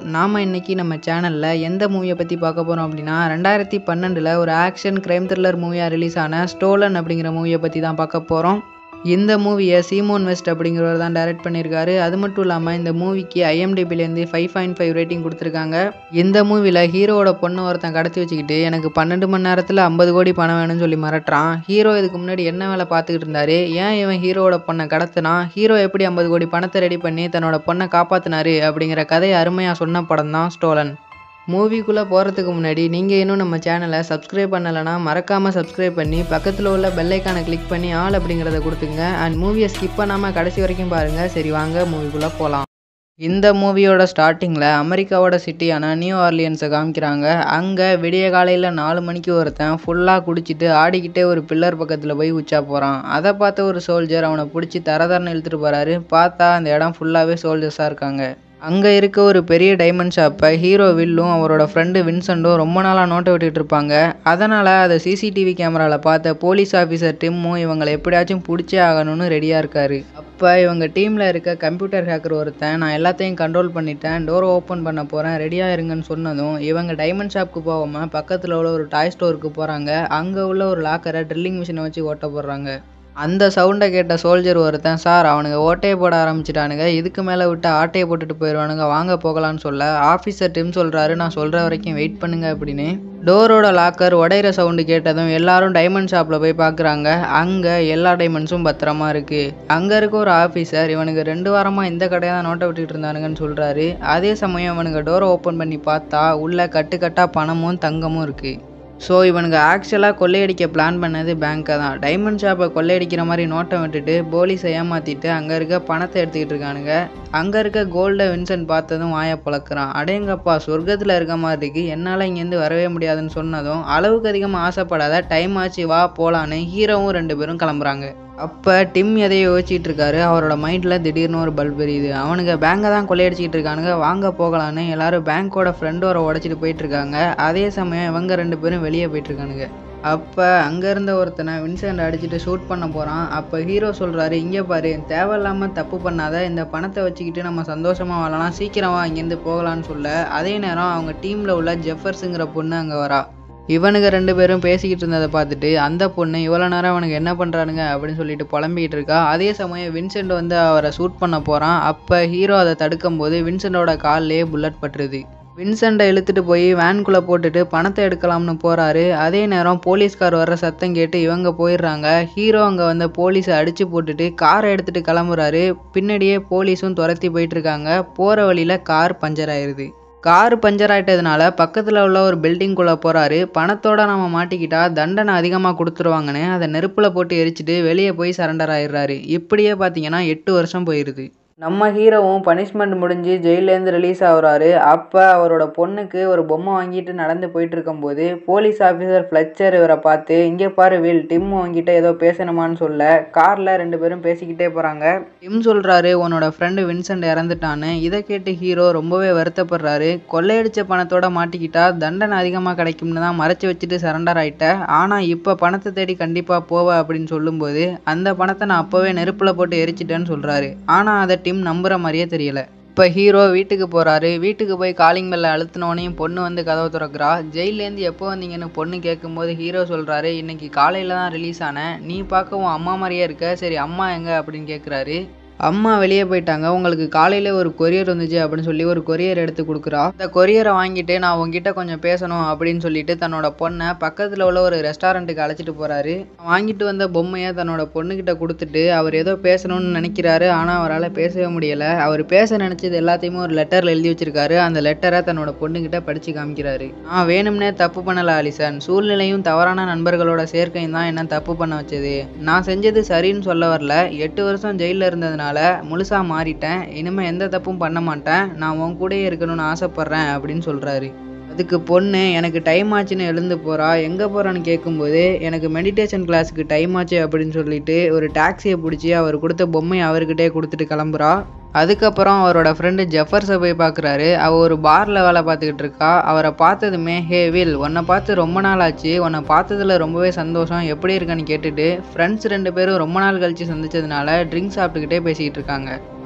நாம் இன்னைக்கு நம்ம சேனலில் எந்த மூவியை பற்றி பார்க்க போகிறோம் அப்படின்னா ரெண்டாயிரத்தி பன்னெண்டில் ஒரு ஆக்ஷன் க்ரைம் த்ரில்லர் மூவியாக ரிலீஸ் ஆன ஸ்டோலன் அப்படிங்கிற மூவியை பற்றி தான் பார்க்க போகிறோம் இந்த மூவியை சீமோன் வெஸ்ட் அப்படிங்கிறவர் தான் டைரக்ட் பண்ணியிருக்காரு அது மட்டும் இல்லாமல் இந்த மூவிக்கு ஐஎம்டிபிலேருந்து ஃபைவ் பாயிண்ட் ஃபைவ் ரேட்டிங் கொடுத்துருக்காங்க இந்த மூவியில் ஹீரோவோட பொண்ணு ஒருத்தன் கடத்தி வச்சுக்கிட்டு எனக்கு பன்னெண்டு மணி நேரத்தில் ஐம்பது கோடி பணம் வேணும்னு சொல்லி மிரட்டுறான் ஹீரோ இதுக்கு முன்னாடி என்ன வேலை பார்த்துக்கிட்டு இருந்தாரு ஏன் இவன் ஹீரோவோட பொண்ணை கடத்தினா ஹீரோ எப்படி ஐம்பது கோடி பணத்தை ரெடி பண்ணி தன்னோட பொண்ணை காப்பாற்றினாரு அப்படிங்கிற கதையை அருமையாக சொன்ன படம் தான் ஸ்டோலன் மூவிக்குள்ளே போகிறதுக்கு முன்னாடி நீங்கள் இன்னும் நம்ம சேனலை சப்ஸ்கிரைப் பண்ணலைன்னா மறக்காமல் சப்ஸ்கிரைப் பண்ணி பக்கத்தில் உள்ள பெல்லைக்கானை கிளிக் பண்ணி ஆல் அப்படிங்கிறத கொடுத்துங்க அண்ட் மூவியை ஸ்கிப் பண்ணாமல் கடைசி வரைக்கும் பாருங்கள் சரி வாங்க மூவிக்குள்ளே போகலாம் இந்த மூவியோட ஸ்டார்டிங்கில் அமெரிக்காவோட சிட்டியான நியூ ஆர்லியன்ஸை காமிக்கிறாங்க அங்கே விடிய காலையில் நாலு மணிக்கு ஒருத்தன் ஃபுல்லாக குடிச்சிட்டு ஆடிக்கிட்டே ஒரு பில்லர் பக்கத்தில் போய் உச்சா போகிறான் அதை பார்த்த ஒரு சோல்ஜர் அவனை பிடிச்சி தரதரன்னு இழுத்துட்டு போகிறாரு பார்த்தா அந்த இடம் ஃபுல்லாகவே சோல்ஜர்ஸாக இருக்காங்க அங்கே இருக்க ஒரு பெரிய டைமண்ட் ஷாப்பை ஹீரோ வில்லும் அவரோட ஃப்ரெண்டு வின்சென்ட்டும் ரொம்ப நாளாக நோட்டை விட்டுட்டு இருப்பாங்க அதனால் அதை சிசிடிவி கேமராவில் பார்த்த போலீஸ் ஆஃபீஸர் டிம்மும் இவங்களை எப்படியாச்சும் பிடிச்சே ஆகணும்னு ரெடியாக இருக்காரு அப்போ இவங்க டீமில் இருக்க கம்ப்யூட்டர் ஹேக்கர் ஒருத்தன் நான் எல்லாத்தையும் கண்ட்ரோல் பண்ணிட்டேன் டோரை ஓப்பன் பண்ண போகிறேன் ரெடியாக இருங்கன்னு சொன்னதும் இவங்க டைமண்ட் ஷாப்புக்கு போகாமல் பக்கத்தில் உள்ள ஒரு டாய் ஸ்டோருக்கு போகிறாங்க அங்கே உள்ள ஒரு லாக்கரை ட்ரில்லிங் மிஷினை வச்சு ஓட்ட போடுறாங்க அந்த சவுண்டை கேட்ட சோல்ஜர் ஒருத்தன் சார் அவனுங்க ஓட்டையை போட ஆரம்பிச்சிட்டானுங்க இதுக்கு மேலே விட்டு ஆட்டையை போட்டுட்டு போயிடுவானுங்க வாங்க போகலான்னு சொல்ல ஆஃபீஸர் டிம் சொல்கிறாரு நான் சொல்கிற வரைக்கும் வெயிட் பண்ணுங்க அப்படின்னு டோரோட லாக்கர் உடையிற சவுண்டு கேட்டதும் எல்லாரும் டைமண்ட் ஷாப்பில் போய் பார்க்குறாங்க அங்கே எல்லா டைமண்ட்ஸும் பத்திரமா இருக்குது அங்கே இருக்க ஒரு ஆஃபீஸர் இவனுக்கு ரெண்டு வாரமாக இந்த கடையை தான் நோட்டை விட்டுட்டு இருந்தானுங்கன்னு சொல்கிறாரு அதே சமயம் இவனுங்க டோரை ஓப்பன் பண்ணி பார்த்தா உள்ளே கட்டுக்கட்டாக பணமும் தங்கமும் இருக்குது ஸோ இவனுங்க ஆக்சுவலாக கொள்ளையடிக்க பிளான் பண்ணது பேங்க்கை தான் டைமண்ட் ஷாப்பை கொள்ளையடிக்கிற மாதிரி நோட்டை விட்டுட்டு போலீஸை ஏமாற்றிட்டு அங்கே இருக்க பணத்தை எடுத்துக்கிட்டு இருக்கானுங்க அங்கே இருக்க கோல்டை வின்சென்ட் பார்த்ததும் வாயை பழக்கிறான் அடேங்கப்பா சொர்க்கத்தில் இருக்க மாதிரி இருக்கு என்னால் இங்கேருந்து வரவே முடியாதுன்னு சொன்னதும் அளவுக்கு அதிகமாக ஆசைப்படாத டைம் ஆச்சு வா போகலான்னு ஹீரோவும் ரெண்டு பேரும் கிளம்புறாங்க அப்போ டிம் எதையோ யோசிச்சுட்டு இருக்காரு அவரோட மைண்டில் திடீர்னு ஒரு பல்ப் எரியுது அவனுங்க பேங்கை தான் கொள்ளையடிச்சிட்டு இருக்கானுங்க வாங்க போகலான்னு எல்லாரும் பேங்க்கோட ஃப்ரெண்டோரை உடச்சிட்டு போயிட்டு இருக்காங்க அதே சமயம் இவங்க ரெண்டு பேரும் வெளியே போயிட்டு இருக்கானுங்க அப்போ அங்கே இருந்த ஒருத்தனை வின்சென்ட் அடிச்சுட்டு ஷூட் பண்ண போகிறான் அப்போ ஹீரோ சொல்கிறாரு இங்கே பாரு தேவையில்லாமல் தப்பு பண்ணாத இந்த பணத்தை வச்சுக்கிட்டு நம்ம சந்தோஷமாக வாழலாம் சீக்கிரமா இங்கேருந்து போகலான்னு சொல்ல அதே நேரம் அவங்க டீமில் உள்ள ஜெஃபர்ஸுங்கிற பொண்ணு அங்கே வரா இவனுங்க ரெண்டு பேரும் பேசிக்கிட்டு இருந்ததை பார்த்துட்டு அந்த பொண்ணு இவ்வளோ நேரம் அவனுக்கு என்ன பண்ணுறானுங்க அப்படின்னு சொல்லிட்டு புலம்பிக்கிட்டு இருக்கா அதே சமயம் வின்சென்ட் வந்து அவரை ஷூட் பண்ண போகிறான் அப்போ ஹீரோ அதை தடுக்கும் போது வின்சென்டோட கால்லே புல்லட் பட்டுருது வின்சென்ட்டை இழுத்துட்டு போய் வேன்குள்ளே போட்டுட்டு பணத்தை எடுக்கலாம்னு போகிறாரு அதே நேரம் போலீஸ்கார் வர்ற சத்தம் கேட்டு இவங்க போயிடுறாங்க ஹீரோ அங்கே வந்த போலீஸை அடித்து போட்டுட்டு காரை எடுத்துகிட்டு கிளம்புறாரு பின்னாடியே போலீஸும் துரத்தி போயிட்டுருக்காங்க போகிற வழியில் கார் பஞ்சர் ஆயிடுது கார் பஞ்சர் ஆயிட்டதுனால பக்கத்தில் உள்ள ஒரு பில்டிங்குள்ளே போகிறாரு பணத்தோட நம்ம மாட்டிக்கிட்டா தண்டனை அதிகமாக கொடுத்துருவாங்கன்னு அதை நெருப்பில் போட்டு எரிச்சிட்டு வெளியே போய் சரண்டர் ஆயிடுறாரு இப்படியே பார்த்தீங்கன்னா எட்டு வருஷம் போயிடுது நம்ம ஹீரோவும் பனிஷ்மெண்ட் முடிஞ்சு ஜெயிலேருந்து ரிலீஸ் ஆகுறாரு அப்போ அவரோட பொண்ணுக்கு ஒரு பொம்மை வாங்கிட்டு நடந்து போயிட்டு இருக்கும்போது போலீஸ் ஆஃபீஸர் ஃப்ளச்சர் இவரை பார்த்து இங்கே பாரு வில் டிம் உங்ககிட்ட ஏதோ பேசணுமான்னு சொல்ல காரில் ரெண்டு பேரும் பேசிக்கிட்டே போகிறாங்க டிம் சொல்கிறாரு உன்னோட ஃப்ரெண்டு வின்சென்ட் இறந்துட்டான்னு இதை கேட்டு ஹீரோ ரொம்பவே வருத்தப்படுறாரு கொள்ளையடிச்ச பணத்தோட மாட்டிக்கிட்டா தண்டனை அதிகமாக கிடைக்கும்னு தான் மறைச்சி வச்சுட்டு சரண்டர் ஆயிட்ட ஆனால் இப்போ பணத்தை தேடி கண்டிப்பாக போவ அப்படின்னு சொல்லும்போது அந்த பணத்தை நான் அப்போவே நெருப்பில் போட்டு எரிச்சிட்டேன்னு சொல்கிறாரு ஆனால் அதை டிம் நம்புற மாதிரியே தெரியல இப்போ ஹீரோ வீட்டுக்கு போகிறாரு வீட்டுக்கு போய் காலிங் பெல்ல அழுத்தினோனையும் பொண்ணு வந்து கதவை திறக்கிறா ஜெயிலேருந்து எப்போ வந்தீங்கன்னு பொண்ணு கேட்கும்போது ஹீரோ சொல்கிறாரு இன்னைக்கு காலையில் தான் ரிலீஸ் ஆனேன் நீ பார்க்க உன் அம்மா மாதிரியே இருக்க சரி அம்மா எங்க அப்படின்னு கேட்குறாரு அம்மா வெளியே போயிட்டாங்க உங்களுக்கு காலையில் ஒரு கொரியர் வந்துச்சு அப்படின்னு சொல்லி ஒரு கொரியர் எடுத்து கொடுக்குறா அந்த கொரியரை வாங்கிட்டு நான் உங்ககிட்ட கொஞ்சம் பேசணும் அப்படின்னு சொல்லிட்டு தன்னோட பொண்ணை பக்கத்தில் உள்ள ஒரு ரெஸ்டாரண்ட்டுக்கு அழைச்சிட்டு போகிறாரு வாங்கிட்டு வந்த பொம்மையை தன்னோட பொண்ணுக்கிட்ட கொடுத்துட்டு அவர் ஏதோ பேசணும்னு நினைக்கிறாரு ஆனால் அவரால் பேசவே முடியலை அவர் பேச நினச்சது எல்லாத்தையுமே ஒரு லெட்டரில் எழுதி வச்சிருக்காரு அந்த லெட்டரை தன்னோட பொண்ணுக்கிட்ட படித்து காமிக்கிறாரு நான் வேணும்னே தப்பு பண்ணல அலிசன் சூழ்நிலையும் தவறான நண்பர்களோட சேர்க்கையும் தான் என்ன தப்பு பண்ண வச்சது நான் செஞ்சது சரின்னு சொல்ல வரல எட்டு வருஷம் ஜெயிலில் இருந்ததுனால முழுசாக மாறிட்டேன் இனிமேல் எந்த தப்பும் பண்ண மாட்டேன் நான் உன் கூடயே இருக்கணும்னு ஆசைப்பட்றேன் அப்படின்னு சொல்கிறாரு அதுக்கு பொண்ணு எனக்கு டைம் ஆச்சுன்னு எழுந்து போகிறா எங்கே போகிறான்னு கேட்கும்போது எனக்கு மெடிடேஷன் கிளாஸுக்கு டைம் ஆச்சு அப்படின்னு சொல்லிட்டு ஒரு டாக்ஸியை பிடிச்சி அவர் கொடுத்த பொம்மையை அவர்கிட்டே கொடுத்துட்டு கிளம்புறா அதுக்கப்புறம் அவரோட ஃப்ரெண்டு ஜெஃபர்ஸை போய் பார்க்குறாரு அவள் ஒரு பாரில் வேலை பார்த்துக்கிட்டு இருக்கா அவரை பார்த்ததுமே ஹே வில் உன்னை பார்த்து ரொம்ப நாள் ஆச்சு உன்னை பார்த்ததுல ரொம்பவே சந்தோஷம் எப்படி இருக்கன்னு கேட்டுட்டு ஃப்ரெண்ட்ஸ் ரெண்டு பேரும் ரொம்ப நாள் கழிச்சு சந்திச்சதுனால ட்ரிங்க்ஸ் சாப்பிட்டுக்கிட்டே பேசிக்கிட்டு இருக்காங்க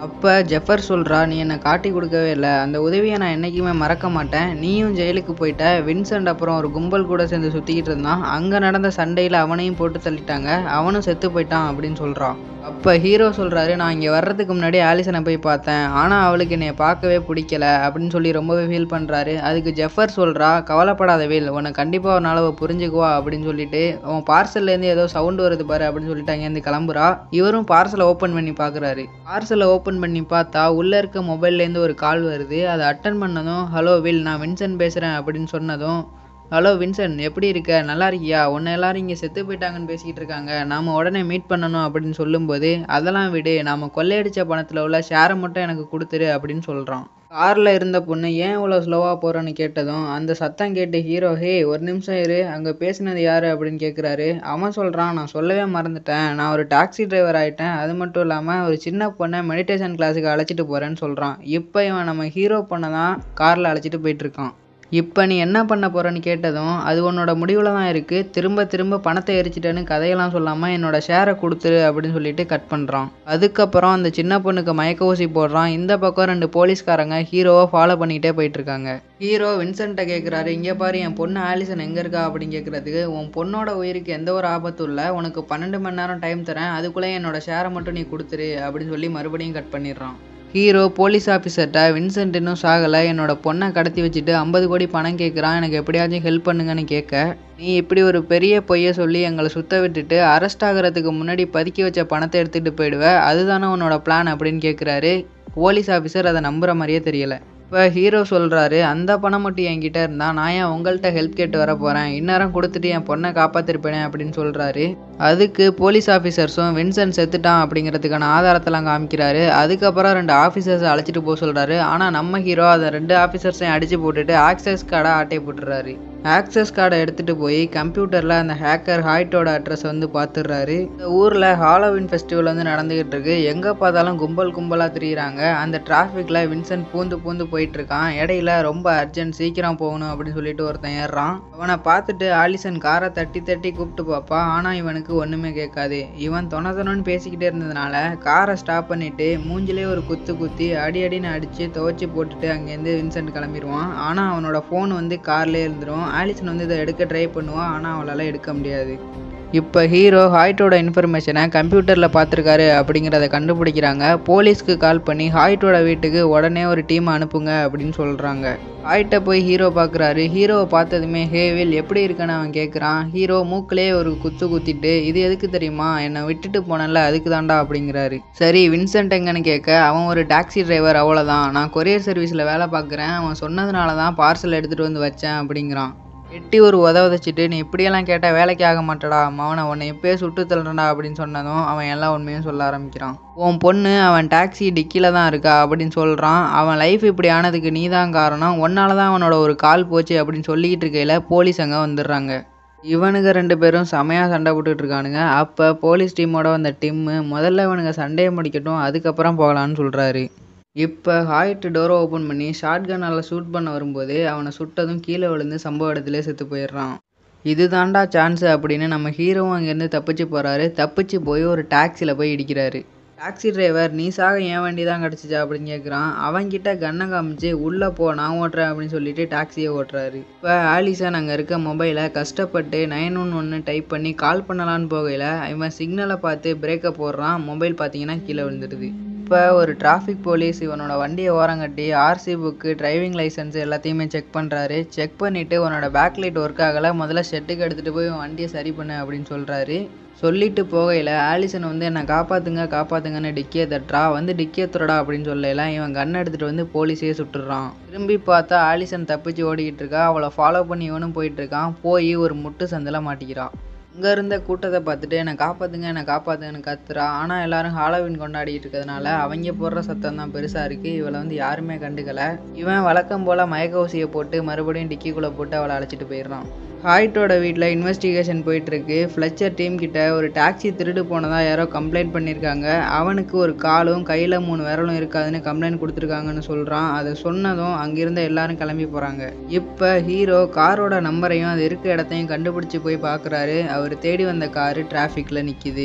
அப்போ ஜெஃபர் சொல்கிறா நீ என்னை காட்டி கொடுக்கவே இல்லை அந்த உதவியை நான் என்றைக்குமே மறக்க மாட்டேன் நீயும் ஜெயிலுக்கு போயிட்ட வின்சென்ட் அப்புறம் ஒரு கும்பல் கூட சேர்ந்து சுற்றிக்கிட்டு இருந்தான் அங்கே நடந்த சண்டையில் அவனையும் போட்டு தள்ளிட்டாங்க அவனும் செத்து போயிட்டான் அப்படின்னு சொல்கிறான் அப்போ ஹீரோ சொல்கிறாரு நான் இங்கே வர்றதுக்கு முன்னாடி ஆலிசனை போய் பார்த்தேன் ஆனால் அவளுக்கு என்னை பார்க்கவே பிடிக்கல அப்படின்னு சொல்லி ரொம்பவே ஃபீல் பண்ணுறாரு அதுக்கு ஜெஃபர் சொல்கிறா கவலைப்படாத வீல் உன்னை கண்டிப்பாக ஒரு நாள் அவள் புரிஞ்சுக்குவா அப்படின்னு சொல்லிட்டு அவன் பார்சல்லேருந்து ஏதோ சவுண்டு வருது பாரு அப்படின்னு சொல்லிட்டு அங்கேருந்து கிளம்புறா இவரும் பார்சலை ஓப்பன் பண்ணி பார்க்குறாரு பார்சலை ஓப்பன் பண்ணி பார்த்தா உள்ளே இருக்க மொபைல்லேருந்து ஒரு கால் வருது அதை அட்டன் பண்ணதும் ஹலோ வில் நான் வின்சென்ட் பேசுகிறேன் அப்படின்னு சொன்னதும் ஹலோ வின்சென்ட் எப்படி இருக்க நல்லா இருக்கியா உன்னை எல்லாரும் இங்கே செத்து போயிட்டாங்கன்னு பேசிக்கிட்டு இருக்காங்க நாம் உடனே மீட் பண்ணணும் அப்படின்னு சொல்லும்போது அதெல்லாம் விடு நாம் கொள்ளையடிச்ச பணத்தில் உள்ள ஷேரை மட்டும் எனக்கு கொடுத்துரு அப்படின்னு சொல்கிறான் காரில் இருந்த பொண்ணு ஏன் இவ்வளோ ஸ்லோவாக போகிறேன்னு கேட்டதும் அந்த சத்தம் கேட்டு ஹீரோ ஹே ஒரு நிமிஷம் இரு அங்கே பேசினது யார் அப்படின்னு கேட்குறாரு அவன் சொல்கிறான் நான் சொல்லவே மறந்துட்டேன் நான் ஒரு டாக்ஸி டிரைவர் ஆகிட்டேன் அது மட்டும் இல்லாமல் ஒரு சின்ன பொண்ணை மெடிடேஷன் கிளாஸுக்கு அழைச்சிட்டு போகிறேன்னு சொல்கிறான் இப்போ இவன் நம்ம ஹீரோ பொண்ணை தான் காரில் அழைச்சிட்டு போயிட்டுருக்கான் இப்போ நீ என்ன பண்ண போறன்னு கேட்டதும் அது உன்னோட முடிவில் தான் இருக்குது திரும்ப திரும்ப பணத்தை எரிச்சிட்டேன்னு கதையெல்லாம் சொல்லாமல் என்னோட ஷேரை கொடுத்துரு அப்படின்னு சொல்லிட்டு கட் பண்ணுறான் அதுக்கப்புறம் அந்த சின்ன பொண்ணுக்கு மயக்க ஊசி போடுறான் இந்த பக்கம் ரெண்டு போலீஸ்காரங்க ஹீரோவை ஃபாலோ பண்ணிக்கிட்டே போயிட்டு இருக்காங்க ஹீரோ வின்சென்ட்டை கேட்குறாரு இங்கே பாரு என் பொண்ணு ஆலிசன் எங்கே இருக்கா அப்படின்னு கேட்குறதுக்கு உன் பொண்ணோட உயிருக்கு எந்த ஒரு ஆபத்தும் இல்லை உனக்கு பன்னெண்டு மணி நேரம் டைம் தரேன் அதுக்குள்ளே என்னோட ஷேரை மட்டும் நீ கொடுத்துரு அப்படின்னு சொல்லி மறுபடியும் கட் பண்ணிடுறான் ஹீரோ போலீஸ் ஆஃபீஸர்கிட்ட வின்சென்ட் இன்னும் சாகலை என்னோட பொண்ணை கடத்தி வச்சுட்டு ஐம்பது கோடி பணம் கேட்குறான் எனக்கு எப்படியாச்சும் ஹெல்ப் பண்ணுங்கன்னு கேட்க நீ இப்படி ஒரு பெரிய பொய்யை சொல்லி எங்களை சுத்த விட்டுட்டு அரெஸ்ட் ஆகிறதுக்கு முன்னாடி பதுக்கி வச்ச பணத்தை எடுத்துகிட்டு போயிடுவ அதுதானே உன்னோட பிளான் அப்படின்னு கேட்குறாரு போலீஸ் ஆஃபீஸர் அதை நம்புகிற மாதிரியே தெரியல இப்போ ஹீரோ சொல்கிறாரு அந்த பணம் மட்டும் என்கிட்ட இருந்தா நான் ஏன் உங்கள்கிட்ட ஹெல்ப் கேட்டு வர போகிறேன் இந்நேரம் கொடுத்துட்டு என் பொண்ணை காப்பாற்றிருப்பேனே அப்படின்னு சொல்கிறாரு அதுக்கு போலீஸ் ஆஃபீஸர்ஸும் வின்சென்ட் செத்துட்டான் அப்படிங்கிறதுக்கான ஆதாரத்தெல்லாம் காமிக்கிறாரு அதுக்கப்புறம் ரெண்டு ஆஃபீஸர்ஸ் அழைச்சிட்டு போக சொல்கிறாரு ஆனால் நம்ம ஹீரோ அதை ரெண்டு ஆஃபீஸர்ஸையும் அடித்து போட்டுட்டு ஆக்சஸ் கார்டை ஆட்டை போட்டுடுறாரு ஆக்சஸ் கார்டை எடுத்துகிட்டு போய் கம்ப்யூட்டரில் அந்த ஹேக்கர் ஹாய்ட்டோட அட்ரஸ் வந்து பார்த்துடுறாரு இந்த ஊரில் ஹாலோவின் ஃபெஸ்டிவல் வந்து நடந்துகிட்டு இருக்கு எங்கே பார்த்தாலும் கும்பல் கும்பலாக திரியிறாங்க அந்த டிராஃபிக்கில் வின்சென்ட் பூந்து பூந்து போயிட்டு இருக்கான் இடையில ரொம்ப அர்ஜென்ட் சீக்கிரம் போகணும் அப்படின்னு சொல்லிட்டு ஒருத்தன் ஏறுறான் அவனை பார்த்துட்டு ஆலிசன் காரை தட்டி தட்டி கூப்பிட்டு பார்ப்பான் ஆனால் இவனுக்கு ஒன்றுமே கேட்காது இவன் தொண தொணன்னு பேசிக்கிட்டே இருந்ததுனால காரை ஸ்டாப் பண்ணிட்டு மூஞ்சிலே ஒரு குத்து குத்தி அடி அடின்னு அடித்து துவைச்சி போட்டுட்டு அங்கேருந்து வின்சென்ட் கிளம்பிடுவான் ஆனால் அவனோட ஃபோன் வந்து கார்லேயே இருந்துடும் ஆலிசன் வந்து இதை எடுக்க ட்ரை பண்ணுவான் ஆனால் அவளால் எடுக்க முடியாது இப்போ ஹீரோ ஹாய்ட்டோட இன்ஃபர்மேஷனை கம்ப்யூட்டரில் பார்த்துருக்காரு அப்படிங்கிறத கண்டுபிடிக்கிறாங்க போலீஸ்க்கு கால் பண்ணி ஹாய்ட்டோட வீட்டுக்கு உடனே ஒரு டீம் அனுப்புங்க அப்படின்னு சொல்கிறாங்க ஹாய்ட்டை போய் ஹீரோ பார்க்குறாரு ஹீரோவை பார்த்ததுமே ஹேவில் எப்படி இருக்கன்னு அவன் கேட்குறான் ஹீரோ மூக்கிலே ஒரு குத்து குத்திட்டு இது எதுக்கு தெரியுமா என்னை விட்டுட்டு போனேன்ல அதுக்கு தாண்டா அப்படிங்கிறாரு சரி வின்சென்ட் எங்கன்னு கேட்க அவன் ஒரு டாக்ஸி டிரைவர் அவ்வளோதான் நான் கொரியர் சர்வீஸில் வேலை பார்க்குறேன் அவன் சொன்னதுனால தான் பார்சல் எடுத்துகிட்டு வந்து வச்சேன் அப்படிங்கிறான் எட்டி ஒரு உத உதச்சிட்டு நீ இப்படியெல்லாம் கேட்டால் வேலைக்கு ஆக மாட்டடா அவனை உன்னை இப்பயே சுட்டு தள்ளுறா அப்படின்னு சொன்னதும் அவன் எல்லா உண்மையும் சொல்ல ஆரம்பிக்கிறான் உன் பொண்ணு அவன் டாக்ஸி டிக்கியில் தான் இருக்கா அப்படின்னு சொல்கிறான் அவன் லைஃப் இப்படி ஆனதுக்கு நீ தான் காரணம் உன்னால தான் அவனோட ஒரு கால் போச்சு அப்படின்னு சொல்லிக்கிட்டு இருக்கையில் போலீஸ் அங்கே வந்துடுறாங்க இவனுங்க ரெண்டு பேரும் செமையாக சண்டை போட்டுட்டு இருக்கானுங்க அப்போ போலீஸ் டீமோட வந்த டீம்மு முதல்ல இவனுங்க சண்டையை முடிக்கட்டும் அதுக்கப்புறம் போகலான்னு சொல்கிறாரு இப்போ ஹாய்ட்டு டோரை ஓப்பன் பண்ணி ஷார்ட் கன்னால் ஷூட் பண்ண வரும்போது அவனை சுட்டதும் கீழே விழுந்து சம்பவ இடத்துல செத்து போயிடுறான் இது தாண்டா சான்ஸு அப்படின்னு நம்ம ஹீரோவும் அங்கேருந்து தப்பிச்சு போகிறாரு தப்பிச்சு போய் ஒரு டாக்ஸியில் போய் இடிக்கிறாரு டாக்ஸி டிரைவர் நீ சாக ஏன் வண்டி தான் கிடச்சிச்சா அப்படின்னு கேட்குறான் அவன்கிட்ட கண்ணை காமிச்சு உள்ளே போ நான் ஓட்டுறேன் அப்படின்னு சொல்லிட்டு டாக்ஸியை ஓட்டுறாரு இப்போ ஆலிசன் அங்கே இருக்க மொபைலை கஷ்டப்பட்டு நைன் ஒன் ஒன்று டைப் பண்ணி கால் பண்ணலான்னு போகையில் இவன் சிக்னலை பார்த்து பிரேக்கை போடுறான் மொபைல் பார்த்தீங்கன்னா கீழே விழுந்துடுது இப்போ ஒரு டிராஃபிக் போலீஸ் இவனோட வண்டியை ஓரங்கட்டி ஆர்சி புக்கு டிரைவிங் லைசன்ஸ் எல்லாத்தையுமே செக் பண்ணுறாரு செக் பண்ணிவிட்டு உன்னோட பேக் லைட் ஒர்க் ஆகலை முதல்ல ஷெட்டுக்கு எடுத்துகிட்டு போய் உன் வண்டியை சரி பண்ணு அப்படின்னு சொல்கிறாரு சொல்லிட்டு போகையில் ஆலிசன் வந்து என்னை காப்பாற்றுங்க காப்பாற்றுங்கன்னு டிக்கியை தட்டுறா வந்து டிக்கியை துறடா அப்படின்னு சொல்லல இவன் கன் எடுத்துகிட்டு வந்து போலீஸே சுட்டுறான் திரும்பி பார்த்தா ஆலிசன் தப்பிச்சு ஓடிக்கிட்டு இருக்கா அவளை ஃபாலோ பண்ணி இவனும் போயிட்டு இருக்கான் போய் ஒரு முட்டு சந்தில் மாட்டிக்கிறான் இங்கே இருந்த கூட்டத்தை பார்த்துட்டு என்னை காப்பாற்றுங்க என்னை காப்பாற்றுங்கன்னு கத்துறா ஆனால் எல்லாரும் ஹாலோவின் கொண்டாடிட்டு இருக்கிறதுனால அவங்க போடுற சத்தம் தான் பெருசாக இருக்குது இவளை வந்து யாருமே கண்டுக்கல இவன் வழக்கம் போல் மயக்க ஊசியை போட்டு மறுபடியும் டிக்கிக்குள்ளே போட்டு அவளை அழைச்சிட்டு போயிடுறான் ஹாய்ட்டோட வீட்டில் இன்வெஸ்டிகேஷன் போயிட்டுருக்கு ஃப்ளச்சர் டீம் கிட்ட ஒரு டாக்ஸி திருடு போனதாக யாரோ கம்ப்ளைண்ட் பண்ணியிருக்காங்க அவனுக்கு ஒரு காலும் கையில் மூணு விரலும் இருக்காதுன்னு கம்ப்ளைண்ட் கொடுத்துருக்காங்கன்னு சொல்கிறான் அதை சொன்னதும் அங்கிருந்த எல்லாரும் கிளம்பி போகிறாங்க இப்போ ஹீரோ காரோட நம்பரையும் அது இருக்க இடத்தையும் கண்டுபிடிச்சி போய் பார்க்குறாரு அவர் தேடி வந்த காரு டிராஃபிக்கில் நிற்கிது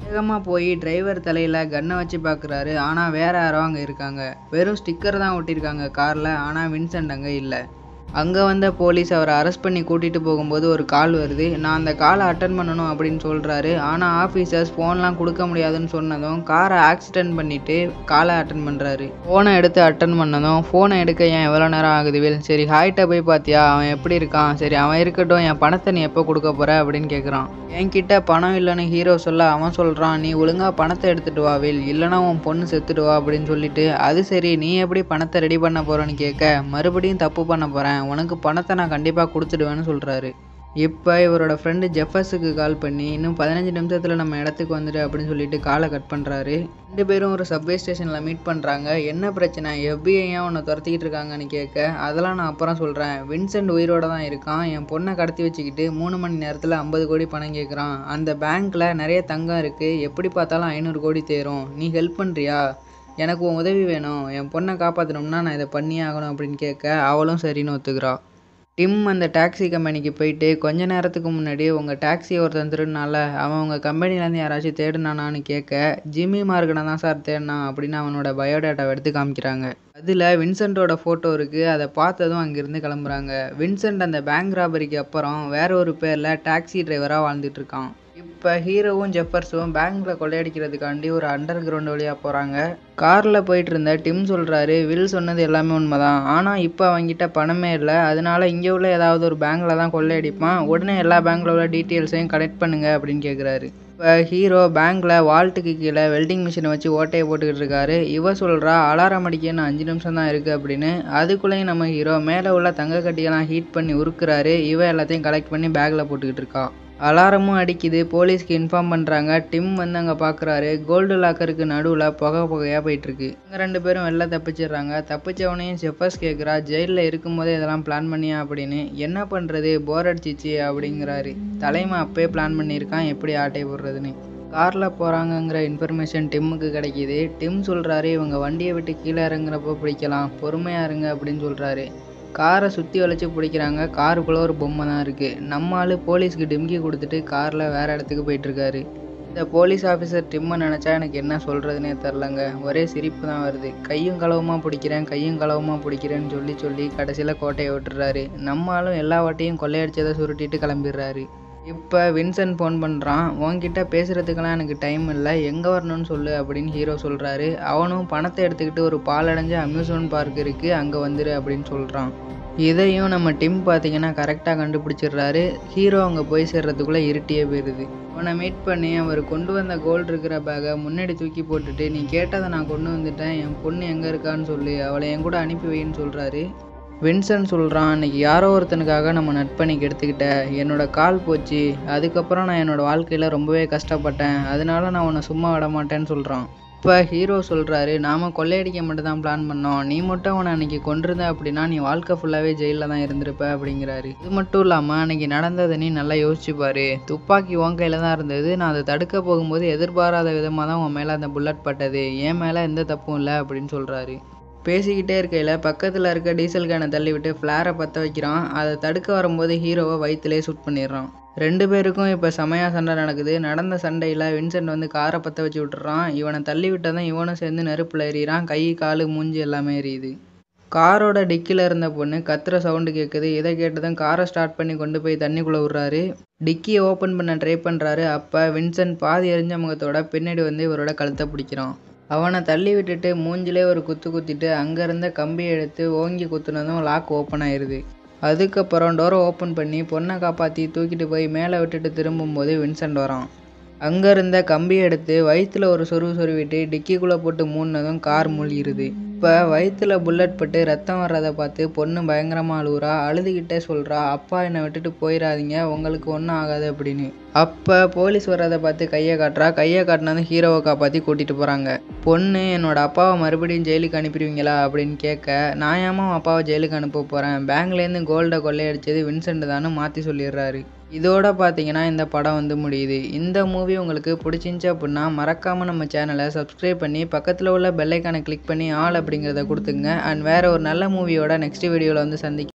வேகமாக போய் டிரைவர் தலையில் கன்னை வச்சு பார்க்குறாரு ஆனால் வேற யாரோ அங்கே இருக்காங்க வெறும் ஸ்டிக்கர் தான் ஒட்டியிருக்காங்க காரில் ஆனால் வின்சென்ட் அங்கே இல்லை அங்கே வந்த போலீஸ் அவரை அரெஸ்ட் பண்ணி கூட்டிகிட்டு போகும்போது ஒரு கால் வருது நான் அந்த காலை அட்டன் பண்ணணும் அப்படின்னு சொல்கிறாரு ஆனால் ஆஃபீஸர்ஸ் ஃபோன்லாம் கொடுக்க முடியாதுன்னு சொன்னதும் காரை ஆக்சிடென்ட் பண்ணிவிட்டு காலை அட்டன் பண்ணுறாரு ஃபோனை எடுத்து அட்டன் பண்ணதும் ஃபோனை எடுக்க ஏன் எவ்வளோ நேரம் ஆகுது வில் சரி ஹாய்ட்டை போய் பார்த்தியா அவன் எப்படி இருக்கான் சரி அவன் இருக்கட்டும் என் பணத்தை நீ எப்போ கொடுக்க போகிற அப்படின்னு கேட்குறான் என்கிட்ட பணம் இல்லைன்னு ஹீரோ சொல்ல அவன் சொல்கிறான் நீ ஒழுங்காக பணத்தை எடுத்துட்டு வா வில் இல்லைனா உன் பொண்ணு செத்துட்டு வா அப்படின்னு சொல்லிட்டு அது சரி நீ எப்படி பணத்தை ரெடி பண்ண போகிறேன்னு கேட்க மறுபடியும் தப்பு பண்ண போகிறேன் உனக்கு பணத்தை நான் கண்டிப்பாக கொடுத்துடுவேன்னு சொல்கிறாரு இப்போ இவரோட ஃப்ரெண்டு ஜெஃபஸுக்கு கால் பண்ணி இன்னும் பதினஞ்சு நிமிஷத்தில் நம்ம இடத்துக்கு வந்துடு அப்படின்னு சொல்லிட்டு காலை கட் பண்ணுறாரு ரெண்டு பேரும் ஒரு சப்வே ஸ்டேஷனில் மீட் பண்ணுறாங்க என்ன பிரச்சனை FBI ஏன் உன்னை துரத்திக்கிட்டு இருக்காங்கன்னு கேட்க அதெல்லாம் நான் அப்புறம் சொல்கிறேன் வின்சென்ட் உயிரோட தான் இருக்கான் என் பொண்ணை கடத்தி வச்சுக்கிட்டு மூணு மணி நேரத்தில் ஐம்பது கோடி பணம் கேட்குறான் அந்த பேங்க்கில் நிறைய தங்கம் இருக்குது எப்படி பார்த்தாலும் ஐநூறு கோடி தேரும் நீ ஹெல்ப் பண்ணுறியா எனக்கு உன் உதவி வேணும் என் பொண்ணை காப்பாற்றணும்னா நான் இதை பண்ணியே ஆகணும் அப்படின்னு கேட்க அவளும் சரின்னு ஒத்துக்கிறா டிம் அந்த டாக்ஸி கம்பெனிக்கு போயிட்டு கொஞ்ச நேரத்துக்கு முன்னாடி உங்கள் டாக்ஸி ஒருத்தன் திருடினால அவன் உங்கள் கம்பெனிலேருந்து யாராச்சும் தேடுனானான்னு கேட்க ஜிம்மி மார்கனை தான் சார் தேடினான் அப்படின்னு அவனோட பயோடேட்டாவை எடுத்து காமிக்கிறாங்க அதில் வின்சென்ட்டோட ஃபோட்டோ இருக்குது அதை பார்த்ததும் அங்கேருந்து கிளம்புறாங்க வின்சென்ட் அந்த பேங்க் ராபரிக்கு அப்புறம் வேற ஒரு பேரில் டாக்ஸி டிரைவராக வாழ்ந்துட்டு இருக்கான் இப்போ ஹீரோவும் ஜெஃபர்ஸும் பேங்க்ல கொள்ளையடிக்கிறதுக்காண்டி ஒரு அண்டர் கிரவுண்ட் வழியாக போகிறாங்க காரில் போயிட்டு இருந்த டிம் சொல்கிறாரு வில் சொன்னது எல்லாமே உண்மைதான் ஆனால் இப்போ அவங்கிட்ட பணமே இல்லை அதனால இங்கே உள்ள ஏதாவது ஒரு பேங்க்கில் தான் கொள்ளையடிப்பான் உடனே எல்லா பேங்க்ல உள்ள டீட்டெயில்ஸையும் கலெக்ட் பண்ணுங்க அப்படின்னு கேட்குறாரு இப்போ ஹீரோ பேங்க்கில் வால்ட்டுக்கு கீழே வெல்டிங் மிஷினை வச்சு ஓட்டையை போட்டுக்கிட்டு இருக்காரு இவ சொல்கிறா அலாரம் அடிக்க இன்னும் அஞ்சு நிமிஷம் தான் இருக்குது அப்படின்னு அதுக்குள்ளேயும் நம்ம ஹீரோ மேலே உள்ள தங்க கட்டியெல்லாம் ஹீட் பண்ணி உருக்குறாரு இவ எல்லாத்தையும் கலெக்ட் பண்ணி பேக்கில் போட்டுக்கிட்டு இருக்கா அலாரமும் அடிக்குது போலீஸ்க்கு இன்ஃபார்ம் பண்ணுறாங்க டிம் வந்து அங்கே பார்க்குறாரு கோல்டு லாக்கருக்கு நடுவில் புகை புகையாக போயிட்டுருக்கு இவங்க ரெண்டு பேரும் வெளில தப்பிச்சிடுறாங்க தப்பிச்சவனையும் செஃபர்ஸ் கேட்குறா ஜெயிலில் இருக்கும்போதே இதெல்லாம் பிளான் பண்ணியா அப்படின்னு என்ன பண்ணுறது போர் அடிச்சிச்சு அப்படிங்கிறாரு தலைமை அப்பயே பிளான் பண்ணியிருக்கான் எப்படி ஆட்டை போடுறதுன்னு காரில் போகிறாங்கங்கிற இன்ஃபர்மேஷன் டிம்முக்கு கிடைக்கிது டிம் சொல்கிறாரு இவங்க வண்டியை விட்டு கீழே இறங்குறப்போ பிடிக்கலாம் பொறுமையாக இருங்க அப்படின்னு சொல்கிறாரு காரை சுற்றி வளைச்சி பிடிக்கிறாங்க காருக்குள்ளே ஒரு பொம்மை தான் இருக்குது நம்ம ஆள் போலீஸ்க்கு டிம்கி கொடுத்துட்டு காரில் வேறு இடத்துக்கு போயிட்டுருக்காரு இந்த போலீஸ் ஆஃபீஸர் டிம்மை நினச்சா எனக்கு என்ன சொல்கிறதுனே தெரிலங்க ஒரே சிரிப்பு தான் வருது கையும் களவுமா பிடிக்கிறேன் கையும் களவுமா பிடிக்கிறேன்னு சொல்லி சொல்லி கடைசியில் கோட்டையை விட்டுறாரு நம்ம ஆளும் எல்லா வாட்டையும் கொள்ளையடிச்சதை சுருட்டிட்டு கிளம்பிடுறாரு இப்போ வின்சென்ட் ஃபோன் பண்ணுறான் உன்கிட்ட பேசுகிறதுக்கெல்லாம் எனக்கு டைம் இல்லை எங்கே வரணும்னு சொல்லு அப்படின்னு ஹீரோ சொல்கிறாரு அவனும் பணத்தை எடுத்துக்கிட்டு ஒரு பாலடைஞ்ச அம்யூஸ்மெண்ட் பார்க் இருக்குது அங்கே வந்துரு அப்படின்னு சொல்கிறான் இதையும் நம்ம டிம் பார்த்தீங்கன்னா கரெக்டாக கண்டுபிடிச்சிடுறாரு ஹீரோ அங்கே போய் சேர்றதுக்குள்ளே இருட்டியே போயிடுது அவனை மீட் பண்ணி அவர் கொண்டு வந்த கோல்டு இருக்கிற பேக்கை முன்னாடி தூக்கி போட்டுட்டு நீ கேட்டதை நான் கொண்டு வந்துட்டேன் என் பொண்ணு எங்கே இருக்கான்னு சொல்லி அவளை என் கூட அனுப்பி வைன்னு சொல்கிறாரு வின்சென்ட் சொல்கிறான் அன்னைக்கு யாரோ ஒருத்தனுக்காக நம்ம நட்பணிக்கு எடுத்துக்கிட்ட என்னோட கால் போச்சு அதுக்கப்புறம் நான் என்னோட வாழ்க்கையில் ரொம்பவே கஷ்டப்பட்டேன் அதனால நான் உன்னை சும்மா விட மாட்டேன்னு சொல்கிறான் இப்போ ஹீரோ சொல்கிறாரு நாம் கொள்ளையடிக்க மட்டும் தான் பிளான் பண்ணோம் நீ மட்டும் அவனை அன்னைக்கு கொண்டிருந்த அப்படின்னா நீ வாழ்க்கை ஃபுல்லாகவே ஜெயிலில் தான் இருந்திருப்ப அப்படிங்கிறாரு இது மட்டும் இல்லாமல் அன்னைக்கு நடந்ததை நீ நல்லா யோசிச்சு பாரு துப்பாக்கி உன் கையில் தான் இருந்தது நான் அதை தடுக்க போகும்போது எதிர்பாராத விதமாக தான் உன் மேலே அந்த புல்லட் பட்டது என் மேலே எந்த தப்பும் இல்லை அப்படின்னு சொல்கிறாரு பேசிக்கிட்டே இருக்கையில் பக்கத்தில் இருக்க டீசல் கேனை தள்ளி விட்டு ஃப்ளாரை பற்ற வைக்கிறான் அதை தடுக்க வரும்போது ஹீரோவை வயிற்றுலேயே ஷூட் பண்ணிடுறான் ரெண்டு பேருக்கும் இப்போ செமையா சண்டை நடக்குது நடந்த சண்டையில் வின்சென்ட் வந்து காரை பற்ற வச்சு விட்டுறான் இவனை தள்ளி விட்டதும் இவனும் சேர்ந்து நெருப்பில் எறிகிறான் கை காலு மூஞ்சி எல்லாமே எரியுது காரோட டிக்கியில் இருந்த பொண்ணு கத்துற சவுண்டு கேட்குது இதை கேட்டதும் காரை ஸ்டார்ட் பண்ணி கொண்டு போய் தண்ணிக்குள்ளே விட்றாரு டிக்கியை ஓப்பன் பண்ண ட்ரை பண்ணுறாரு அப்போ வின்சென்ட் பாதி எரிஞ்ச முகத்தோட பின்னாடி வந்து இவரோட கழுத்தை பிடிக்கிறான் அவனை தள்ளி விட்டுட்டு மூஞ்சிலே ஒரு குத்து குத்திட்டு அங்கே இருந்த கம்பியை எடுத்து ஓங்கி குத்துனதும் லாக் ஓப்பன் ஆயிடுது அதுக்கப்புறம் டோரை ஓப்பன் பண்ணி பொண்ணை காப்பாற்றி தூக்கிட்டு போய் மேலே விட்டுட்டு திரும்பும்போது வின்சென்ட் வரான் அங்கே இருந்த கம்பியை எடுத்து வயிற்றுல ஒரு சொருவு சொருவிட்டு டிக்கிக்குள்ளே போட்டு மூடினதும் கார் மூழ்கிருது இப்போ வயிற்றுல புல்லட் பட்டு ரத்தம் வர்றதை பார்த்து பொண்ணு பயங்கரமாக அழுகுறா அழுதுகிட்டே சொல்கிறா அப்பா என்னை விட்டுட்டு போயிடாதீங்க உங்களுக்கு ஒன்றும் ஆகாது அப்படின்னு அப்போ போலீஸ் வர்றதை பார்த்து கையை காட்டுறா கையை காட்டினதும் ஹீரோவை காப்பாற்றி கூட்டிகிட்டு போகிறாங்க பொண்ணு என்னோட அப்பாவை மறுபடியும் ஜெயிலுக்கு அனுப்பிடுவீங்களா அப்படின்னு கேட்க நான் ஏமா உன் அப்பாவை ஜெயிலுக்கு அனுப்ப போகிறேன் பேங்க்லேருந்து கோல்டை கொள்ளையடிச்சது வின்சென்ட் தானு மாற்றி சொல்லிடுறாரு இதோட பார்த்தீங்கன்னா இந்த படம் வந்து முடியுது இந்த மூவி உங்களுக்கு பிடிச்சிருந்துச்சு அப்படின்னா மறக்காமல் நம்ம சேனலை சப்ஸ்கிரைப் பண்ணி பக்கத்தில் உள்ள பெல்லைக்கானை கிளிக் பண்ணி ஆல் அப்படிங்கிறத கொடுத்துங்க அண்ட் வேறு ஒரு நல்ல மூவியோட நெக்ஸ்ட் வீடியோவில் வந்து சந்திக்க